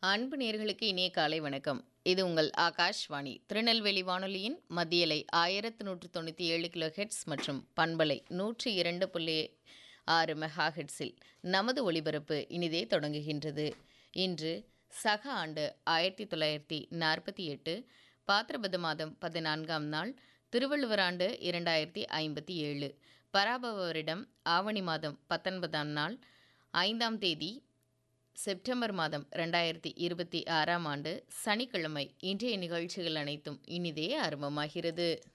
அன்பு நேர்களுக்கு இனிய காலை வணக்கம் இது உங்கள் ஆகாஷ்வாணி திருநெல்வேலி வானொலியின் மத்தியலை ஆயிரத்து நூற்று தொண்ணூற்றி ஏழு கிலோ ஹெட்ஸ் மற்றும் பண்பலை நூற்றி இரண்டு புள்ளி ஆறு மெகா ஹெட்ஸில் நமது ஒளிபரப்பு இனிதே தொடங்குகின்றது இன்று சக ஆண்டு ஆயிரத்தி தொள்ளாயிரத்தி நாற்பத்தி எட்டு பாத்திரபத மாதம் பதினான்காம் நாள் திருவள்ளுவர் ஆண்டு இரண்டாயிரத்தி ஐம்பத்தி ஏழு பராபவ வருடம் ஆவணி மாதம் பத்தொன்பதாம் நாள் ஐந்தாம் தேதி செப்டம்பர் மாதம் ரெண்டாயிரத்தி இருபத்தி ஆறாம் ஆண்டு சனிக்கிழமை இன்றைய நிகழ்ச்சிகள் அனைத்தும் இனிதே ஆரம்பமாகிறது